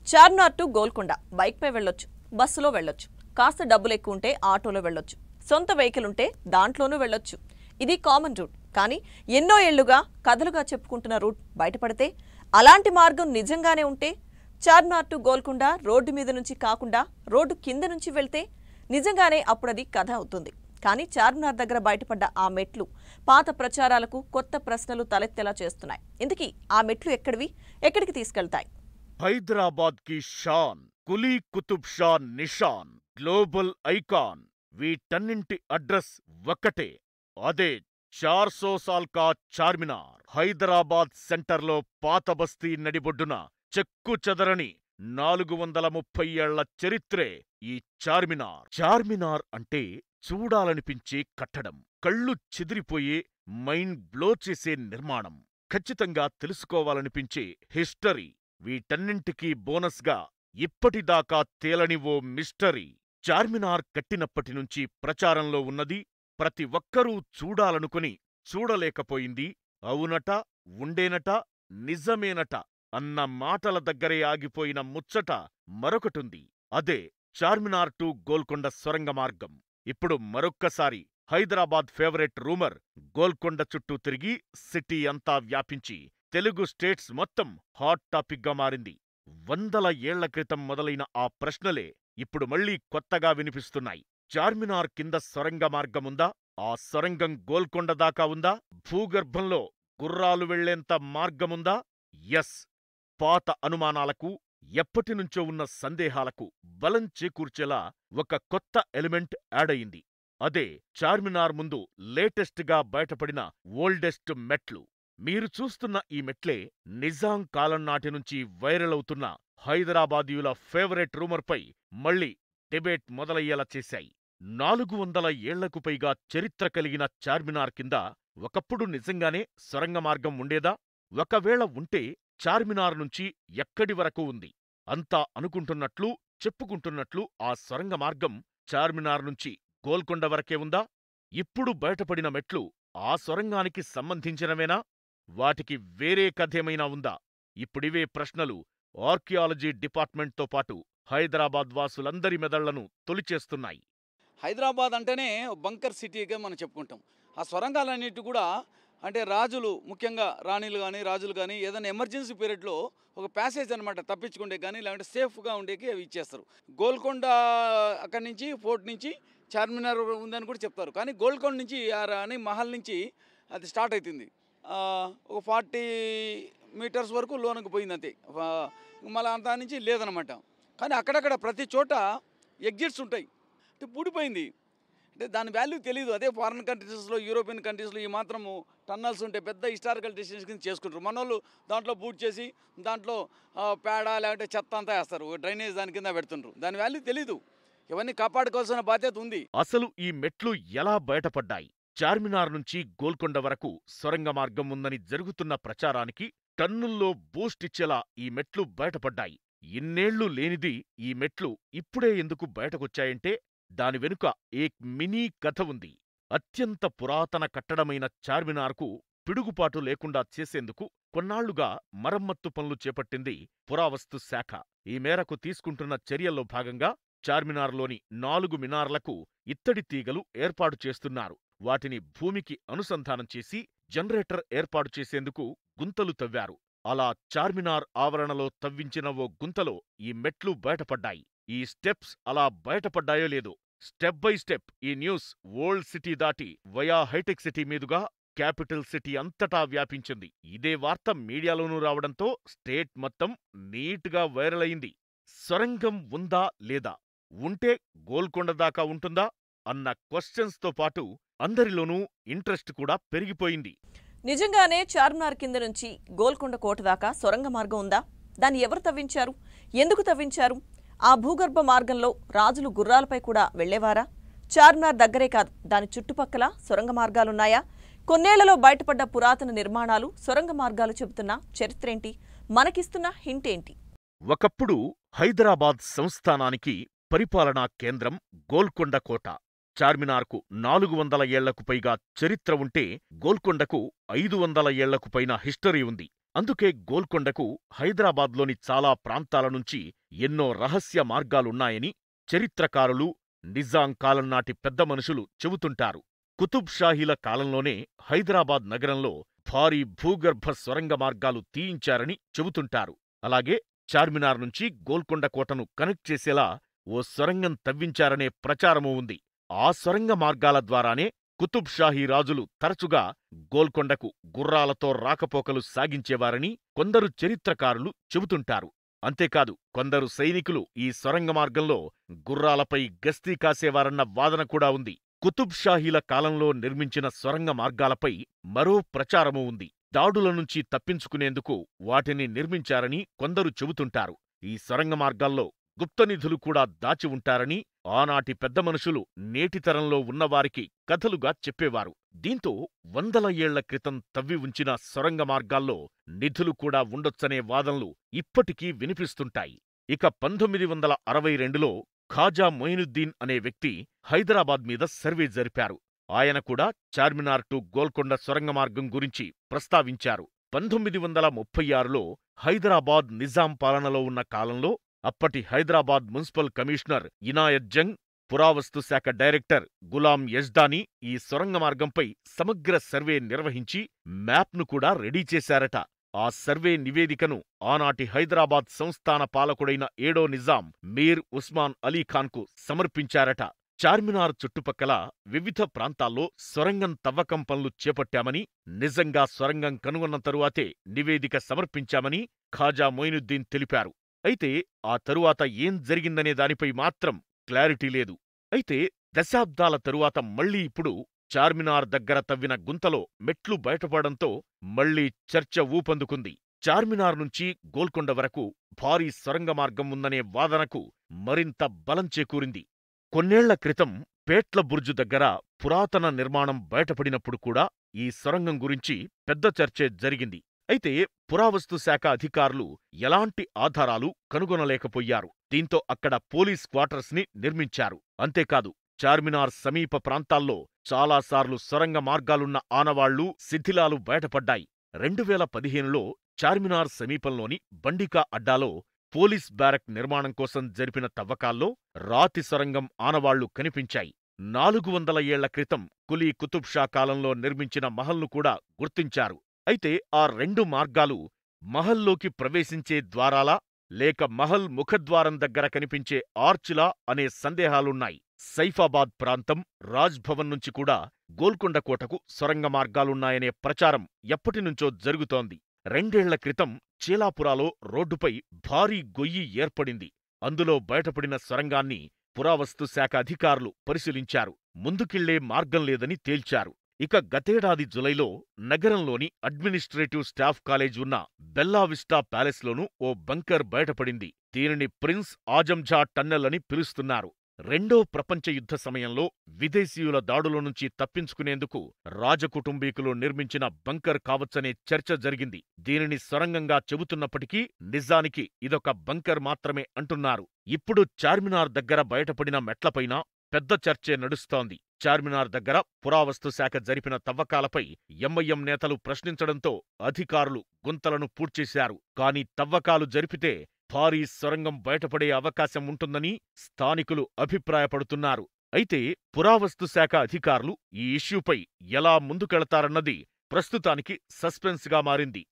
Charminar to Golconda బైక్పై వెళ్ళొచ్చు బస్సులో వెళ్ళొచ్చు కాస్త డబ్బులు ఎక్కువ ఉంటే ఆటోలో వెళ్ళొచ్చు సొంత వెహికల్ ఉంటే దాంట్లోనూ వెళ్ళొచ్చు ఇది కామన్ రూట్ కానీ ఎన్నో ఏళ్లుగా కథలుగా చెప్పుకుంటున్న రూట్ బయటపడితే అలాంటి మార్గం నిజంగానే ఉంటే చార్మినార్ టు గోల్కొండ రోడ్డు మీద నుంచి కాకుండా రోడ్డు కింద నుంచి వెళ్తే నిజంగానే అప్పుడది కథ అవుతుంది కానీ చార్మినార్ దగ్గర బయటపడ్డ ఆ మెట్లు పాత ప్రచారాలకు కొత్త ప్రశ్నలు తలెత్తేలా చేస్తున్నాయి ఇందుకీ ఆ మెట్లు ఎక్కడివి ఎక్కడికి తీసుకెళ్తాయి హైదరాబాద్ కి షాన్ కులీ కుతుబ్ షా నిషాన్ గ్లోబల్ ఐకాన్ వీటన్నింటి అడ్రస్ ఒక్కటే అదే చార్ సో సాల్ కా చార్మినార్ హైదరాబాద్ సెంటర్లో పాత బస్తీ నడిబొడ్డున చెక్కు చెదరని నాలుగు వందల ముప్పై ఏళ్ల చరిత్రే ఈ చార్మినార్ చార్మినార్ అంటే చూడాలనిపించే కట్టడం కళ్ళు చెదిరిపోయే మైండ్ బ్లో చేసే నిర్మాణం ఖచ్చితంగా తెలుసుకోవాలనిపించే హిస్టరీ వీటన్నింటికీ బోనస్గా ఇప్పటిదాకా తేలని ఓ మిస్టరీ చార్మినార్ కట్టినప్పటి నుంచి ప్రచారంలో ఉన్నది ప్రతి ఒక్కరూ చూడాలనుకుని చూడలేకపోయింది అవునట ఉండేనట నిజమేనట అన్న మాటల దగ్గరే ఆగిపోయిన ముచ్చట మరొకటుంది అదే చార్మినార్ టు గోల్కొండ సొరంగ మార్గం ఇప్పుడు మరొక్కసారి హైదరాబాద్ ఫేవరెట్ రూమర్ గోల్కొండ చుట్టూ తిరిగి సిటీ అంతా వ్యాపించి తెలుగు స్టేట్స్ మొత్తం హాట్ టాపిక్గా మారింది వందల ఏళ్ల క్రితం మొదలైన ఆ ప్రశ్నలే ఇప్పుడు మళ్లీ కొత్తగా వినిపిస్తున్నాయి చార్మినార్ కింద సొరంగ మార్గముందా ఆ సొరంగం గోల్కొండ దాకా ఉందా భూగర్భంలో గుర్రాలు వెళ్లేంత మార్గముందా ఎస్ పాత అనుమానాలకు ఎప్పటినుంచో ఉన్న సందేహాలకు బలం చేకూర్చేలా ఒక కొత్త ఎలిమెంట్ యాడయింది అదే చార్మినార్ ముందు లేటెస్ట్గా బయటపడిన ఓల్డెస్ట్ మెట్లు మీరు చూస్తున్న ఈ మెట్లే నిజాం కాలం నాటి నుంచి వైరల్ అవుతున్న హైదరాబాదీయుల ఫేవరెట్ రూమర్పై మళ్ళీ డిబేట్ మొదలయ్యేలా చేశాయి నాలుగు వందల ఏళ్లకు పైగా చరిత్ర కలిగిన చార్మినార్ కింద ఒకప్పుడు నిజంగానే సొరంగ మార్గం ఉండేదా ఒకవేళ ఉంటే చార్మినార్ నుంచి ఎక్కడి వరకు ఉంది అంతా అనుకుంటున్నట్లు చెప్పుకుంటున్నట్లు ఆ సొరంగ మార్గం చార్మినార్ నుంచి గోల్కొండ వరకే ఉందా ఇప్పుడు బయటపడిన మెట్లు ఆ సొరంగానికి సంబంధించినవేనా వాటికి వేరే కథేమైనా ఉందా ఇప్పుడివే ప్రశ్నలు ఆర్కియాలజీ డిపార్ట్మెంట్తో పాటు హైదరాబాద్ వాసులందరి మెదళ్లను తొలిచేస్తున్నాయి హైదరాబాద్ అంటేనే బంకర్ సిటీగా మనం చెప్పుకుంటాం ఆ సొరంగాలన్నిటి కూడా అంటే రాజులు ముఖ్యంగా రాణిలు కానీ రాజులు కానీ ఏదైనా ఎమర్జెన్సీ పీరియడ్లో ఒక ప్యాసేజ్ అనమాట తప్పించుకుంటే కానీ లేదంటే సేఫ్గా ఉండేకి అవి ఇచ్చేస్తారు గోల్కొండ అక్కడి నుంచి ఫోర్ట్ నుంచి చార్మినార్ ఉందని కూడా చెప్తారు కానీ గోల్కొండ నుంచి ఆ రాణి మహల్ నుంచి అది స్టార్ట్ అవుతుంది ఆ, ఒక ఫార్టీ మీటర్స్ వరకు లోనకు పోయింది అంతే ఆ, మళ్ళీ అంతా నుంచి లేదనమాట కానీ అక్కడక్కడ ప్రతి చోట ఎగ్జిట్స్ ఉంటాయి అంటే పూడిపోయింది అంటే దాని వాల్యూ తెలియదు అదే ఫారిన్ కంట్రీస్లో యూరోపియన్ కంట్రీస్లో ఈ మాత్రము టన్నల్స్ ఉంటే పెద్ద హిస్టారికల్ డెస్టినేషన్ కింద చేసుకుంటారు మన వాళ్ళు దాంట్లో బూట్ చేసి దాంట్లో ఆ, పేడ లేదంటే చెత్త అంతా వేస్తారు డ్రైనేజ్ దాని కింద పెడుతుంటారు దాని వాల్యూ తెలీదు ఇవన్నీ కాపాడుకోవాల్సిన బాధ్యత ఉంది అసలు ఈ మెట్లు ఎలా బయటపడ్డాయి చార్మినార్ నుంచి గోల్కొండ వరకు సొరంగ మార్గం ఉందని జరుగుతున్న ప్రచారానికి టన్నుల్లో బూస్ట్ ఇచ్చేలా ఈ మెట్లు బయటపడ్డాయి ఇన్నేళ్లు లేనిది ఈ మెట్లు ఇప్పుడే ఎందుకు బయటకొచ్చాయంటే దాని వెనుక ఏక్ మినీ కథ ఉంది అత్యంత పురాతన కట్టడమైన చార్మినార్కు పిడుగుపాటు లేకుండా చేసేందుకు కొన్నాళ్లుగా మరమ్మత్తు పనులు చేపట్టింది పురావస్తు శాఖ ఈ మేరకు తీసుకుంటున్న చర్యల్లో భాగంగా చార్మినార్లోని నాలుగు మినార్లకు ఇత్తడి తీగలు ఏర్పాటు చేస్తున్నారు వాటిని భూమికి అనుసంధానం చేసి జనరేటర్ ఏర్పాటు చేసేందుకు గుంతలు తవ్వారు అలా చార్మినార్ ఆవరణలో తవ్వించిన ఓ గుంతలో ఈ మెట్లు బయటపడ్డాయి ఈ స్టెప్స్ అలా బయటపడ్డాయో లేదో స్టెప్ బై స్టెప్ ఈ న్యూస్ ఓల్డ్ సిటీ దాటి వయా హైటెక్ సిటీ మీదుగా క్యాపిటల్ సిటీ అంతటా వ్యాపించింది ఇదే వార్త మీడియాలోనూ రావడంతో స్టేట్ మొత్తం నీట్గా వైరల్ అయింది సొరంగం ఉందా లేదా ఉంటే గోల్కొండ దాకా ఉంటుందా అన్న క్వశ్చన్స్తో పాటు అందరిలోనూ ఇంట్రెస్ట్ కూడా పెరిగిపోయింది నిజంగానే చార్మినార్ కింద నుంచి గోల్కొండ కోట దాకా సొరంగ మార్గం ఉందా దాన్ని ఎవరు తవ్వించారు ఎందుకు తవ్వించారు ఆ భూగర్భ మార్గంలో రాజులు గుర్రాలపై కూడా వెళ్లేవారా చార్మినార్ దగ్గరే కాదు దాని చుట్టుపక్కల సొరంగ మార్గాలున్నాయా కొన్నేళ్లలో బయటపడ్డ పురాతన నిర్మాణాలు సొరంగ మార్గాలు చెబుతున్న చరిత్రేంటి మనకిస్తున్న హింట్ ఏంటి ఒకప్పుడు హైదరాబాద్ సంస్థానానికి పరిపాలనా కేంద్రం గోల్కొండ కోట చార్మినార్కు నాలుగు వందల ఏళ్లకు పైగా చరిత్ర ఉంటే గోల్కొండకు ఐదు వందల ఏళ్లకు పైన హిస్టరీ ఉంది అందుకే గోల్కొండకు హైదరాబాద్లోని చాలా ప్రాంతాల నుంచి ఎన్నో రహస్య మార్గాలున్నాయని చరిత్రకారులు నిజాం కాలం నాటి పెద్ద మనుషులు చెబుతుంటారు కుతుబ్ షాహీల కాలంలోనే హైదరాబాద్ నగరంలో భారీ భూగర్భ సొరంగ మార్గాలు తీయించారని చెబుతుంటారు అలాగే చార్మినార్ నుంచి గోల్కొండ కోటను కనెక్ట్ చేసేలా ఓ సొరంగం తవ్వించారనే ప్రచారమూ ఉంది ఆ సొరంగ మార్గాల ద్వారానే కుతుబ్ షాహీ రాజులు తరచుగా గోల్కొండకు గుర్రాలతో రాకపోకలు సాగించేవారని కొందరు చరిత్రకారులు చెబుతుంటారు అంతేకాదు కొందరు సైనికులు ఈ సొరంగ మార్గంలో గుర్రాలపై గస్తీ కాసేవారన్న వాదన కూడా ఉంది కుతుబ్ షాహీల కాలంలో నిర్మించిన సొరంగ మార్గాలపై మరో ప్రచారమూ ఉంది దాడుల నుంచి తప్పించుకునేందుకు వాటిని నిర్మించారని కొందరు చెబుతుంటారు ఈ సొరంగ మార్గాల్లో గుప్తనిధులు కూడా దాచి ఉంటారని ఆనాటి పెద్ద మనుషులు నేటి తరంలో ఉన్నవారికి కథలుగా చెప్పేవారు దీంతో వందల ఏళ్ల క్రితం తవ్వి ఉంచిన సొరంగ మార్గాల్లో నిధులు కూడా ఉండొచ్చనే వాదనలు ఇప్పటికీ వినిపిస్తుంటాయి ఇక పంతొమ్మిది వందల అరవై రెండులో ఖాజా మొయినుద్దీన్ అనే వ్యక్తి హైదరాబాద్ మీద సర్వే జరిపారు ఆయన కూడా చార్మినార్ టు గోల్కొండ సొరంగ మార్గం గురించి ప్రస్తావించారు పంతొమ్మిది వందల ముప్పై ఆరులో హైదరాబాద్ నిజాం పాలనలో ఉన్న కాలంలో అప్పటి హైదరాబాద్ మున్సిపల్ కమిషనర్ ఇనాయత్ జంగ్ పురావస్తు శాఖ డైరెక్టర్ గులాం యజ్దానీ ఈ సొరంగ మార్గంపై సమగ్ర సర్వే నిర్వహించి మ్యాప్ను కూడా రెడీ చేశారట ఆ సర్వే నివేదికను ఆనాటి హైదరాబాద్ సంస్థాన పాలకుడైన ఏడో నిజాం మీర్ ఉస్మాన్ అలీఖాన్కు సమర్పించారట చార్మినార్ చుట్టుపక్కల వివిధ ప్రాంతాల్లో సొరంగం తవ్వకం పనులు చేపట్టామని నిజంగా సొరంగం కనుగొన్న తరువాతే నివేదిక సమర్పించామని ఖాజా మొయినుద్దీన్ తెలిపారు అయితే ఆ తరువాత ఏం జరిగిందనే దానిపై మాత్రం క్లారిటీ లేదు అయితే దశాబ్దాల తరువాత మళ్ళీ ఇప్పుడు చార్మినార్ దగ్గర తవ్విన గుంతలో మెట్లు బయటపడంతో మళ్లీ చర్చ ఊపందుకుంది చార్మినార్ నుంచి గోల్కొండ వరకు భారీ సొరంగ మార్గం ఉందనే వాదనకు మరింత బలం చేకూరింది కొన్నేళ్ల క్రితం పేట్ల బుర్జు దగ్గర పురాతన నిర్మాణం బయటపడినప్పుడు కూడా ఈ సొరంగం గురించి పెద్ద చర్చే జరిగింది అయితే పురావస్తు శాఖ అధికారులు ఎలాంటి ఆధారాలు కనుగొనలేకపోయారు దీంతో అక్కడ పోలీస్ క్వార్టర్స్ ని నిర్మించారు అంతేకాదు చార్మినార్ సమీప ప్రాంతాల్లో చాలాసార్లు సొరంగ మార్గాలున్న ఆనవాళ్లు శిథిలాలు బయటపడ్డాయి రెండు వేల పదిహేనులో చార్మినార్ సమీపంలోని బండికా అడ్డాలో పోలీస్ బ్యారక్ నిర్మాణం కోసం జరిపిన తవ్వకాల్లో రాతి సొరంగం ఆనవాళ్లు కనిపించాయి నాలుగు వందల ఏళ్ల క్రితం కులీ కుతుబ్ షా కాలంలో నిర్మించిన మహల్ను కూడా గుర్తించారు అయితే ఆ రెండు మార్గాలు మహల్లోకి ప్రవేశించే ద్వారాలా లేక మహల్ ముఖద్వారం దగ్గర కనిపించే ఆర్చిలా అనే సందేహాలున్నాయి సైఫాబాద్ ప్రాంతం రాజ్ భవన్ నుంచి కూడా గోల్కొండ కోటకు సొరంగ మార్గాలున్నాయనే ప్రచారం ఎప్పటినుంచో జరుగుతోంది రెండేళ్ల క్రితం చీలాపురాలో రోడ్డుపై భారీ గొయ్యి ఏర్పడింది అందులో బయటపడిన సొరంగాన్ని పురావస్తు శాఖ అధికారులు పరిశీలించారు ముందుకెళ్లే మార్గం లేదని తేల్చారు ఇక గతేడాది జులైలో నగరంలోని అడ్మినిస్ట్రేటివ్ స్టాఫ్ కాలేజ్ ఉన్న బెల్లావిస్టా ప్యాలెస్లోనూ ఓ బంకర్ బయటపడింది దీనిని ప్రిన్స్ ఆజంఝా టన్నెల్ అని పిలుస్తున్నారు రెండో ప్రపంచ యుద్ధ సమయంలో విదేశీయుల దాడుల నుంచి తప్పించుకునేందుకు రాజకుటుంబీకులు నిర్మించిన బంకర్ కావచ్చనే చర్చ జరిగింది దీనిని సొరంగంగా చెబుతున్నప్పటికీ నిజానికి ఇదొక బంకర్ మాత్రమే అంటున్నారు ఇప్పుడు చార్మినార్ దగ్గర బయటపడిన మెట్లపైన పెద్ద చర్చే నడుస్తోంది చార్మినార్ దగ్గర పురావస్తు శాఖ జరిపిన తవ్వకాలపై ఎంఐఎం నేతలు ప్రశ్నించడంతో అధికారులు గుంతలను పూడ్చేశారు కాని తవ్వకాలు జరిపితే భారీ సొరంగం బయటపడే అవకాశం ఉంటుందని స్థానికులు అభిప్రాయపడుతున్నారు అయితే పురావస్తు శాఖ అధికారులు ఈ ఇష్యూపై ఎలా ముందుకెళతారన్నది ప్రస్తుతానికి సస్పెన్స్గా మారింది